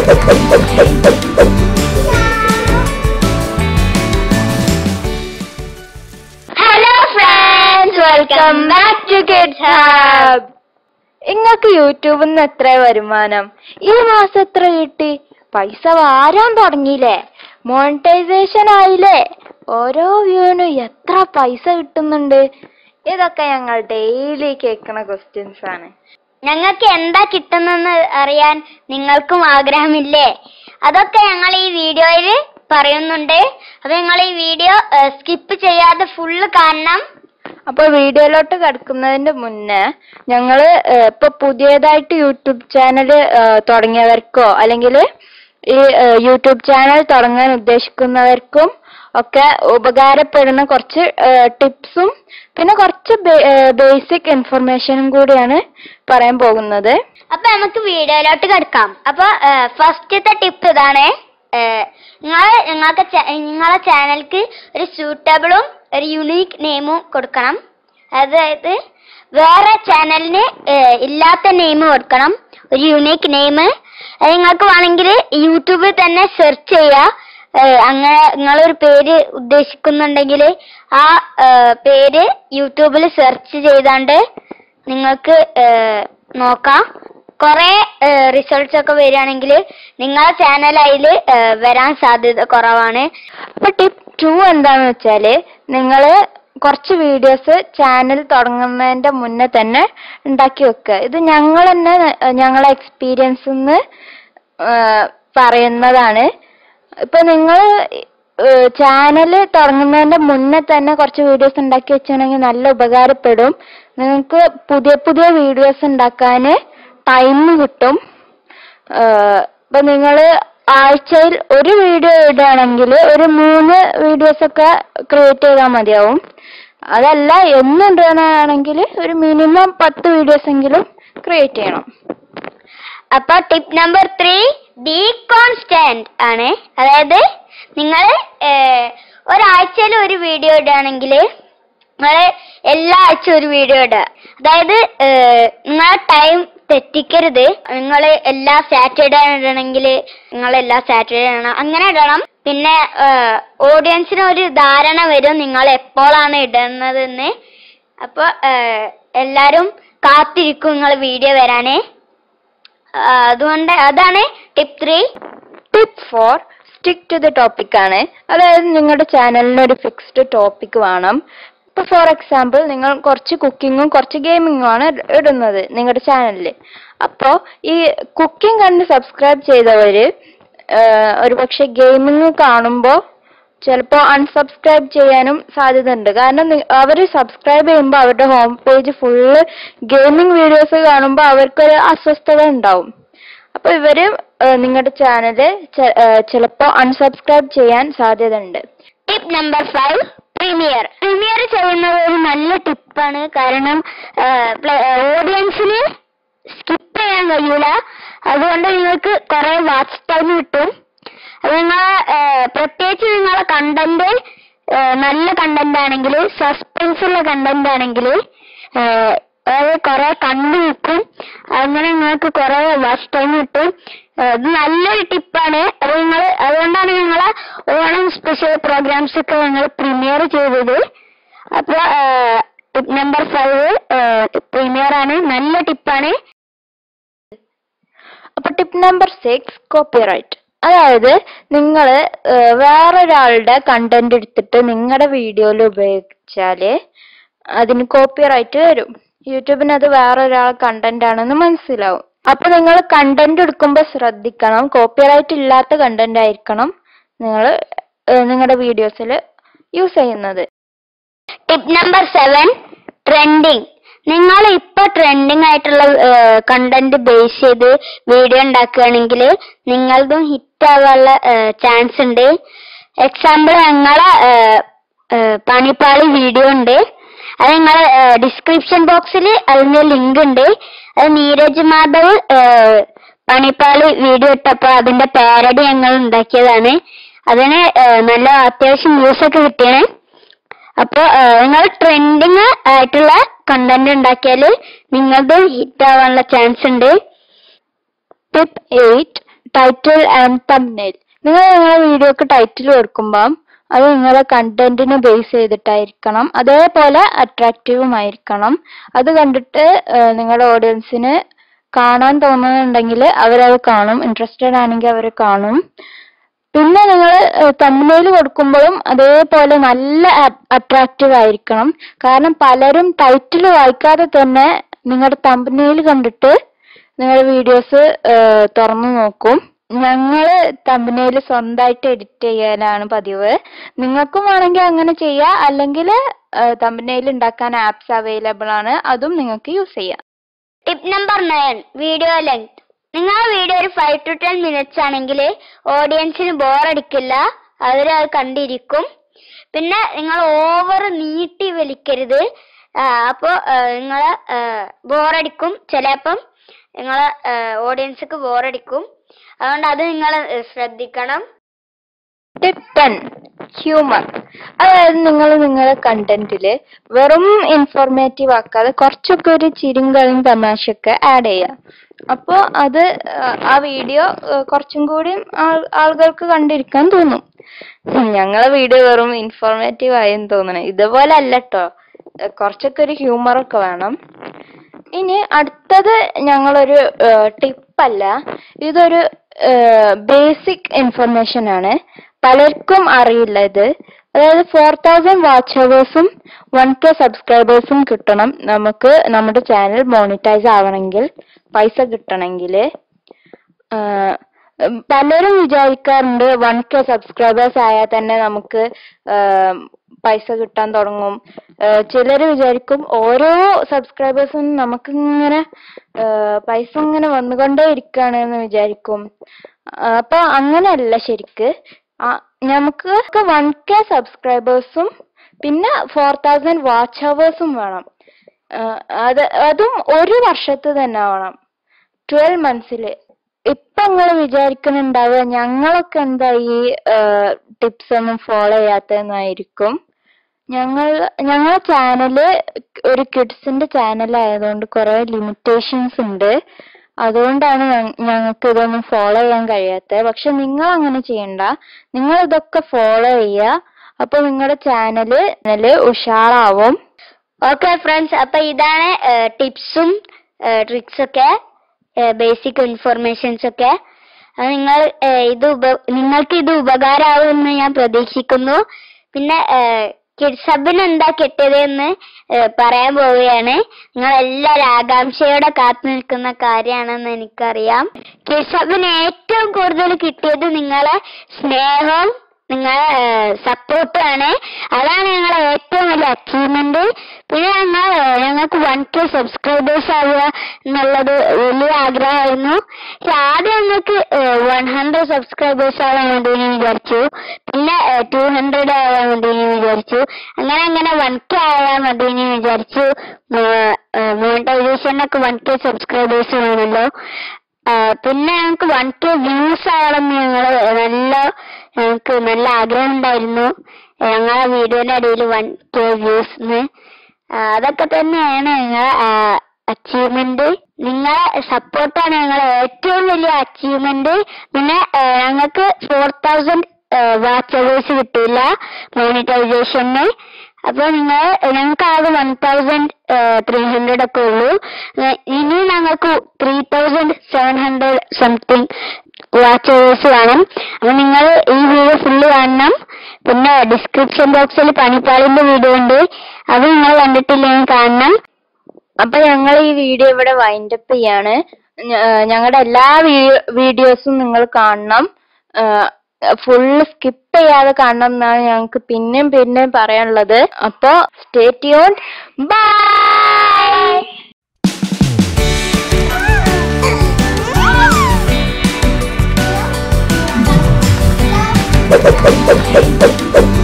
Hello friends welcome back to kids hub നിങ്ങൾക്ക് യൂട്യൂബിൽ നിന്ന് എത്ര വരുമാനം ഈ മാസം എത്ര കിട്ടി പൈസ വാരാൻ തുടങ്ങിയില്ലേ മോണിറ്റൈസേഷൻ ആയില്ലേ ഓരോ വ്യൂവിനും എത്ര പൈസ കിട്ടുന്നുണ്ട് ഇതൊക്കെ ഞങ്ങൾ ഡെയിലി കേൾക്കുന്ന ക്വസ്റ്റ്യൻസ് ആണ് ഞങ്ങൾക്ക് എന്താ കിട്ടുന്നെന്ന് അറിയാൻ നിങ്ങൾക്കും ആഗ്രഹമില്ലേ അതൊക്കെ ഞങ്ങൾ ഈ വീഡിയോയിൽ പറയുന്നുണ്ട് അപ്പൊ നിങ്ങൾ ഈ വീഡിയോ സ്കിപ്പ് ചെയ്യാതെ ഫുള്ള് കാണണം അപ്പൊ വീഡിയോയിലോട്ട് കിടക്കുന്നതിന്റെ മുന്നേ ഞങ്ങള് ഏഹ്, ഇപ്പൊ പുതിയതായിട്ട് യൂട്യൂബ് ചാനൽ തുടങ്ങിയവർക്കോ അല്ലെങ്കിൽ ഈ ഏഹ്, യൂട്യൂബ് ചാനൽ തുടങ്ങാൻ ഉദ്ദേശിക്കുന്നവർക്കും ഒക്കെ ഉപകാരപ്പെടുന്ന കുറച്ച് ടിപ്സും പിന്നെ കുറച്ച് ബേസിക് ഇൻഫർമേഷനും കൂടിയാണ് പറയാൻ പോകുന്നത് അപ്പൊ നമുക്ക് വീഡിയോയിലോട്ട് കിടക്കാം അപ്പൊ ഫസ്റ്റത്തെ ടിപ്പ് ഇതാണ് നിങ്ങൾ നിങ്ങൾക്ക് നിങ്ങളെ ചാനൽക്ക് ഒരു സൂട്ടബിളും ഒരു യുണീക്ക് നെയിമും കൊടുക്കണം അതായത് വേറെ ചാനലിന് ഇല്ലാത്ത നെയിം കൊടുക്കണം ഒരു യുണീക്ക് നെയിം അത് നിങ്ങൾക്ക് വേണമെങ്കിൽ യൂട്യൂബിൽ തന്നെ സെർച്ച് ചെയ്യുക ഏഹ് അങ്ങനെ നിങ്ങളൊരു പേര് ഉദ്ദേശിക്കുന്നുണ്ടെങ്കിൽ ആ ഏഹ് പേര് യൂട്യൂബിൽ സെർച്ച് ചെയ്താണ്ട് നിങ്ങൾക്ക് ഏഹ് നോക്കാം കുറെ റിസൾട്ട്സ് ഒക്കെ വരികയാണെങ്കിൽ നിങ്ങളെ ചാനൽ അതിൽ വരാൻ സാധ്യത കുറവാണ് അപ്പൊ ടിപ്പ് ടു എന്താന്ന് വെച്ചാല് നിങ്ങള് കുറച്ച് വീഡിയോസ് ചാനൽ തുടങ്ങുന്നതിന്റെ മുന്നേ തന്നെ ഉണ്ടാക്കി വെക്കുക ഇത് ഞങ്ങൾ തന്നെ ഏഹ്, ഞങ്ങളെ എക്സ്പീരിയൻസ് നിന്ന് പറയുന്നതാണ് ഇപ്പൊ നിങ്ങൾ ചാനൽ തുടങ്ങുന്നതിന്റെ മുന്നേ തന്നെ കുറച്ച് വീഡിയോസ് ഉണ്ടാക്കി വെച്ചിട്ടുണ്ടെങ്കിൽ നല്ല ഉപകാരപ്പെടും നിങ്ങൾക്ക് പുതിയ പുതിയ വീഡിയോസ് ഉണ്ടാക്കാൻ ടൈം കിട്ടും ഏഹ് ഇപ്പൊ നിങ്ങള് ആഴ്ചയിൽ ഒരു വീഡിയോ ഇടുകയാണെങ്കിൽ ഒരു മൂന്ന് വീഡിയോസ് ഒക്കെ ക്രിയേറ്റ് ചെയ്താൽ മതിയാവും അതല്ല എന്നും ഇടുകയാണെങ്കിൽ ഒരു മിനിമം പത്ത് വീഡിയോസ് എങ്കിലും ക്രിയേറ്റ് ചെയ്യണം അപ്പൊ tip number three be constant ആണ് അതായത് നിങ്ങൾ ഒരാഴ്ചയിൽ ഒരു വീഡിയോ ഇടുകയാണെങ്കിൽ നിങ്ങൾ എല്ലാ ആഴ്ച ഒരു വീഡിയോ ഇടുക അതായത് നിങ്ങളെ ടൈം തെറ്റിക്കരുത് നിങ്ങൾ എല്ലാ സാറ്റർഡേ ഇടണമെങ്കിൽ നിങ്ങൾ എല്ലാ സാറ്റർഡേ ഇടണം അങ്ങനെ ഇടണം പിന്നെ ഓഡിയൻസിന് ഒരു ധാരണ വരും നിങ്ങൾ എപ്പോഴാണ് ഇടുന്നതെന്ന് അപ്പൊ എല്ലാരും കാത്തിരിക്കും നിങ്ങൾ വീഡിയോ വരാനേ ആ, അതുകൊണ്ട് അതാണ് tip three tip four stick to the topic ആണ് അതായത് നിങ്ങളുടെ ചാനലിന് ഒരു ഫിക്സ്ഡ് ടോപ്പിക് വേണം ഇപ്പൊ ഫോർ എക്സാമ്പിൾ നിങ്ങൾ കുറച്ച് കുക്കിങ്ങും കുറച്ച് ഗെയിമിങ്ങും ആണ് ഇട- ഇടുന്നത് നിങ്ങളുടെ ചാനലിൽ അപ്പോൾ ഈ കുക്കിംഗ് കണ്ട് സബ്സ്ക്രൈബ് ചെയ്തവര് ഒരു പക്ഷെ ഗെയിമിങ് കാണുമ്പോൾ ചിലപ്പോൾ അൺസബ്സ്ക്രൈബ് ചെയ്യാനും സാധ്യത ഉണ്ട് കാരണം അവർ സബ്സ്ക്രൈബ് ചെയ്യുമ്പോൾ അവരുടെ home page full gaming videos കാണുമ്പോൾ അവർക്കൊരു അസ്വസ്ഥത ഉണ്ടാവും അപ്പൊ ഇവര് നിങ്ങളുടെ ചാനല് ചിലപ്പോൾ അൺസബ്സ്ക്രൈബ് ചെയ്യാൻ സാധ്യത ഉണ്ട് tip number five premier premier ചെയ്യുന്നത് ഒരു നല്ല ടിപ്പാണ് കാരണം ഓഡിയൻസിന് സ്കിപ്പ് ചെയ്യാൻ കഴിയൂല അതുകൊണ്ട് നിങ്ങൾക്ക് കുറെ വാച്ച് ടൈം കിട്ടും അത് നിങ്ങളെ പ്രത്യേകിച്ച് നിങ്ങളെ കണ്ടന്റ് നല്ല കണ്ടന്റ് ആണെങ്കിൽ സസ്പെൻസ് ഉള്ള കണ്ടന്റ് ആണെങ്കിൽ അത് കുറെ കണ്ടു നിൽക്കും അങ്ങനെ നിങ്ങൾക്ക് കുറെ വാച്ച് ടൈം കിട്ടും ഏഹ് ഇത് നല്ലൊരു ടിപ്പാണ് അത് നിങ്ങൾ അതുകൊണ്ടാണ് ഞങ്ങളെ ഓണം സ്പെഷ്യൽ പ്രോഗ്രാംസ് ഒക്കെ ഞങ്ങൾ പ്രീമിയർ ചെയ്തത് അപ്പൊ ടിപ്പ് നമ്പർ ഫൈവ് പ്രീമിയർ ആണ് നല്ല ടിപ്പാണ് അപ്പൊ ടിപ്പ് നമ്പർ സിക്സ് കോപ്പിറൈറ്റ് അതായത് നിങ്ങൾ വേറൊരാളുടെ കണ്ടന്റ് എടുത്തിട്ട് നിങ്ങളുടെ വീഡിയോയിൽ ഉപയോഗിച്ചാല് അതിന് കോപ്പിറൈറ്റ് വരും യൂട്യൂബിന് അത് വേറൊരാൾ കണ്ടന്റ് ആണെന്ന് മനസ്സിലാവും അപ്പൊ നിങ്ങൾ കണ്ടന്റ് എടുക്കുമ്പോൾ ശ്രദ്ധിക്കണം കോപ്പിറൈറ്റ് ഇല്ലാത്ത കണ്ടന്റ് ആയിരിക്കണം നിങ്ങൾ നിങ്ങളുടെ വീഡിയോസിൽ യൂസ് ചെയ്യുന്നത് ടിപ്പ് നമ്പർ സെവൻ ട്രെൻഡിങ് നിങ്ങൾ ഇപ്പൊ ട്രെൻഡിങ് ആയിട്ടുള്ള കണ്ടന്റ് ബേസ് ചെയ്ത് വീഡിയോ ഉണ്ടാക്കുകയാണെങ്കിൽ നിങ്ങളതും ഹിറ്റ് ആവാനുള്ള ചാൻസ് ഉണ്ട് എക്സാമ്പിൾ ഞങ്ങളെ ഏഹ്, ഏഹ്, പണിപ്പാളി വീഡിയോ ഉണ്ട് അത് നിങ്ങൾ ഡിസ്ക്രിപ്ഷൻ ബോക്സിൽ അതിന്റെ ലിങ്ക് ഉണ്ട് അത് നീരജ് മാധവ് ഏഹ്, പണിപ്പാളി വീഡിയോ ഇട്ടപ്പോൾ അതിന്റെ പാരഡി ഞങ്ങൾ ഉണ്ടാക്കിയതാണ് അതിന് ഏഹ്, നല്ല അത്യാവശ്യം വ്യൂസ് ഒക്കെ കിട്ടിയാണ് അപ്പൊ നിങ്ങൾ ട്രെൻഡിങ് ആയിട്ടുള്ള കണ്ടന്റ് ഉണ്ടാക്കിയാൽ നിങ്ങളുടെ ഹിറ്റ് ആവാനുള്ള ചാൻസ് ഉണ്ട് tip eight title and thumbnail നിങ്ങൾ നിങ്ങളുടെ വീഡിയോക്ക് ടൈറ്റിൽ കൊടുക്കുമ്പം അത് നിങ്ങളുടെ കണ്ടന്റിനെ ബേസ് ചെയ്തിട്ടായിരിക്കണം അതേപോലെ അട്രാക്റ്റീവും ആയിരിക്കണം അത് കണ്ടിട്ട് ഏഹ്, നിങ്ങളുടെ ഓഡിയൻസിന് കാണാൻ തോന്നുന്നുണ്ടെങ്കിൽ അവരത് കാണും ഇൻട്രസ്റ്റഡ് ആണെങ്കിൽ അവർ കാണും പിന്നെ നിങ്ങൾ തമ്മിൽ കൊടുക്കുമ്പോഴും അതേപോലെ നല്ല അട്രാക്റ്റീവ് ആയിരിക്കണം കാരണം പലരും ടൈറ്റിൽ വായിക്കാതെ തന്നെ നിങ്ങളുടെ തമ്പനയിൽ കണ്ടിട്ട് നിങ്ങളുടെ വീഡിയോസ് തുറന്നു നോക്കും ഞങ്ങള് തമ്പനയിൽ സ്വന്തമായിട്ട് എഡിറ്റ് ചെയ്യാനാണ് പതിവ് നിങ്ങൾക്കും വേണമെങ്കിൽ അങ്ങനെ ചെയ്യാം അല്ലെങ്കിൽ തമ്പനയിൽ ഉണ്ടാക്കാൻ ആപ്സ് അവൈലബിൾ ആണ് അതും നിങ്ങൾക്ക് യൂസ് ചെയ്യാം tip number nine video length നിങ്ങളുടെ വീഡിയോ ഒരു ഫൈവ് ടു ടെൻ മിനിറ്റ്സ് ആണെങ്കിൽ ഓഡിയൻസിന് ബോറടിക്കില്ല അവർ അത് കണ്ടിരിക്കും പിന്നെ നിങ്ങൾ ഓവർ നീട്ടി വലിക്കരുത് അപ്പോൾ നിങ്ങൾ ബോറടിക്കും ചിലപ്പം നിങ്ങളെ ഓഡിയൻസിക്ക് ബോറടിക്കും അതുകൊണ്ട് അത് നിങ്ങൾ ശ്രദ്ധിക്കണം ടിപ്പ് ടെൻ ഹ്യൂമർ അതായത് നിങ്ങൾ നിങ്ങളുടെ കണ്ടന്റില് വെറും ഇൻഫോർമേറ്റീവ് ആക്കാതെ കുറച്ചൊക്കെ ഒരു ചിരിയും കളിയും തമാശയൊക്കെ ആഡ് ചെയ്യുക അപ്പോൾ അത് ആ, ആ വീഡിയോ കുറച്ചും കൂടി ആൾ- ആളുകൾക്ക് കണ്ടിരിക്കാൻ തോന്നും ഉം, ഞങ്ങളെ വീഡിയോ വെറും ഇൻഫോർമേറ്റീവ് ആയെന്ന് തോന്നണേ ഇതുപോലെ അല്ല കേട്ടോ കുറച്ചൊക്കെ ഒരു ഹ്യൂമർ ഒക്കെ വേണം ഇനി അടുത്തത് ഞങ്ങളൊരു ടിപ്പല്ല ഇതൊരു ബേസിക് ഇൻഫർമേഷൻ ആണ് പലർക്കും അറിയില്ല ഇത് അതായത് ഫോർ തൗസൻഡ് വാച്ച് അവേഴ്സും വൺ കെ സബ്സ്ക്രൈബേഴ്സും കിട്ടണം നമുക്ക് നമ്മുടെ ചാനൽ മോണിറ്റൈസ് ആവണമെങ്കിൽ പൈസ കിട്ടണമെങ്കിൽ പലരും വിചാരിക്കാറുണ്ട് വൺ കെ സബ്സ്ക്രൈബേഴ്സ് ആയാൽ തന്നെ നമുക്ക് ആം, പൈസ കിട്ടാൻ തുടങ്ങും ചിലർ വിചാരിക്കും ഓരോ സബ്സ്ക്രൈബേഴ്സും നമുക്ക് ഇങ്ങനെ പൈസ ഇങ്ങനെ വന്നുകൊണ്ടേ ഇരിക്കുകയാണ് എന്ന് വിചാരിക്കും ആ, അപ്പൊ അങ്ങനെയല്ല ശരിക്ക് ആ, നമുക്ക് വൺ കെ സബ്സ്ക്രൈബേഴ്സും പിന്നെ ഫോർ തൗസൻഡ് വാച്ച് അവേഴ്സും വേണം ആ, അത് അതും ഒരു വർഷത്ത് തന്നെ ആവണം ട്വൽവ് മന്ത്സില് ഇപ്പൊ നിങ്ങൾ വിചാരിക്കുന്നുണ്ടാവുക ഞങ്ങളൊക്കെ എന്താ ഈ ടിപ്സ് ഒന്നും ഫോളോ ചെയ്യാത്തതെന്നായിരിക്കും ഞങ്ങൾ ഞങ്ങളെ ചാനല് ഒരു കിഡ്സിന്റെ ചാനൽ ആയതുകൊണ്ട് കുറെ ലിമിറ്റേഷൻസ് ഉണ്ട് അതുകൊണ്ടാണ് ഞങ്ങൾക്ക് ഇതൊന്നും ഫോളോ ചെയ്യാൻ കഴിയാത്തത് പക്ഷെ നിങ്ങൾ അങ്ങനെ ചെയ്യണ്ട നിങ്ങൾ ഇതൊക്കെ ഫോളോ ചെയ്യുക അപ്പൊ നിങ്ങളുടെ ചാനല് ചാനല് ഉഷാറാവും ഓക്കെ ഫ്രണ്ട്സ് അപ്പൊ ഇതാണ് ടിപ്സും ട്രിക്സ് ഒക്കെ ബേസിക് ഇൻഫർമേഷൻസ് ഒക്കെ അത് നിങ്ങൾ ഏഹ്, ഇത് ഉപ നിങ്ങൾക്ക് ഇത് ഉപകാരമാവുമെന്ന് ഞാൻ പ്രതീക്ഷിക്കുന്നു പിന്നെ കിഡ്സ് ഹബിന് എന്താ കിട്ടിയത് എന്ന് ഏഹ്, പറയാൻ പോവുകയാണ് നിങ്ങൾ എല്ലാവരും ആകാംക്ഷയോടെ കാത്തു നിൽക്കുന്ന കാര്യമാണെന്ന് എനിക്കറിയാം കിഡ്സ് ഹബിന് ഏറ്റവും കൂടുതൽ കിട്ടിയത് നിങ്ങളെ സ്നേഹവും നിങ്ങളെ സപ്പോർട്ടാണ് അതാണ് ഞങ്ങളെ ഏറ്റവും വലിയ അച്ചീവ്മെന്റ് പിന്നെ ഞങ്ങൾ ഏഹ്, ഞങ്ങൾക്ക് വൺ കെ സബ്സ്ക്രൈബേഴ്സ് ആവുക എന്നുള്ളത് വലിയ ആഗ്രഹമായിരുന്നു പക്ഷെ ആദ്യം ഞങ്ങൾക്ക് വൺ ഹൺഡ്രഡ് സബ്സ്ക്രൈബേഴ്സ് ആവാൻ വേണ്ടി ഞാൻ വിചാരിച്ചു പിന്നെ ടു ഹൺഡ്രഡ് ആവാൻ വേണ്ടി ഞാൻ വിചാരിച്ചു അങ്ങനെ അങ്ങനെ വൺ കെ ആവാൻ വേണ്ടി ഞാൻ വിചാരിച്ചു മോണിറ്റൈസേഷനൊക്കെ വൺ കെ സബ്സ്ക്രൈബേഴ്സ് വേണമല്ലോ ആ, പിന്നെ ഞങ്ങൾക്ക് വൺ കെ വ്യൂസ് ആവണമെന്ന് ഞങ്ങള് നല്ല ഞങ്ങൾക്ക് നല്ല ആഗ്രഹം ഉണ്ടായിരുന്നു ഞങ്ങളെ വീഡിയോന്റെ അടിയിൽ വൺ കെ വ്യൂസ് അതൊക്കെ തന്നെയാണ് ഞങ്ങളെ അച്ചീവ്മെന്റ് നിങ്ങളെ സപ്പോർട്ടാണ് ഞങ്ങളെ ഏറ്റവും വലിയ അച്ചീവ്മെന്റ് പിന്നെ ആ, ഞങ്ങൾക്ക് ഫോർ തൗസൻഡ് വാച്ച് അവേഴ്സ് കിട്ടിയില്ല മോണിറ്റൈസേഷന് അപ്പൊ നിങ്ങൾ ഞങ്ങൾക്ക് ആകെ വൺ തൗസൻഡ് ത്രീ ഹൺഡ്രഡ് ഒക്കെ ഉള്ളൂ ഏഹ് ഇനി ഞങ്ങൾക്ക് three thousand seven hundred something watch hours വേണം അപ്പൊ നിങ്ങൾ ഈ വീഡിയോ ഫുള്ള് കാണണം പിന്നെ ഡിസ്ക്രിപ്ഷൻ ബോക്സിൽ പണിപ്പാളിന്റെ വീഡിയോ ഉണ്ട് അത് നിങ്ങൾ കണ്ടിട്ടില്ലെങ്കിൽ കാണണം അപ്പൊ ഞങ്ങൾ ഈ വീഡിയോ ഇവിടെ വൈൻഡപ്പ് ചെയ്യാണ് ഞങ്ങളുടെ എല്ലാ വീഡിയോസും നിങ്ങൾ കാണണം ഫുള്ള് സ്കിപ്പ് ചെയ്യാതെ കാണണം എന്നാണ് ഞങ്ങൾക്ക് പിന്നെയും പിന്നെയും പറയാനുള്ളത് അപ്പോ stay tune bye Thank you.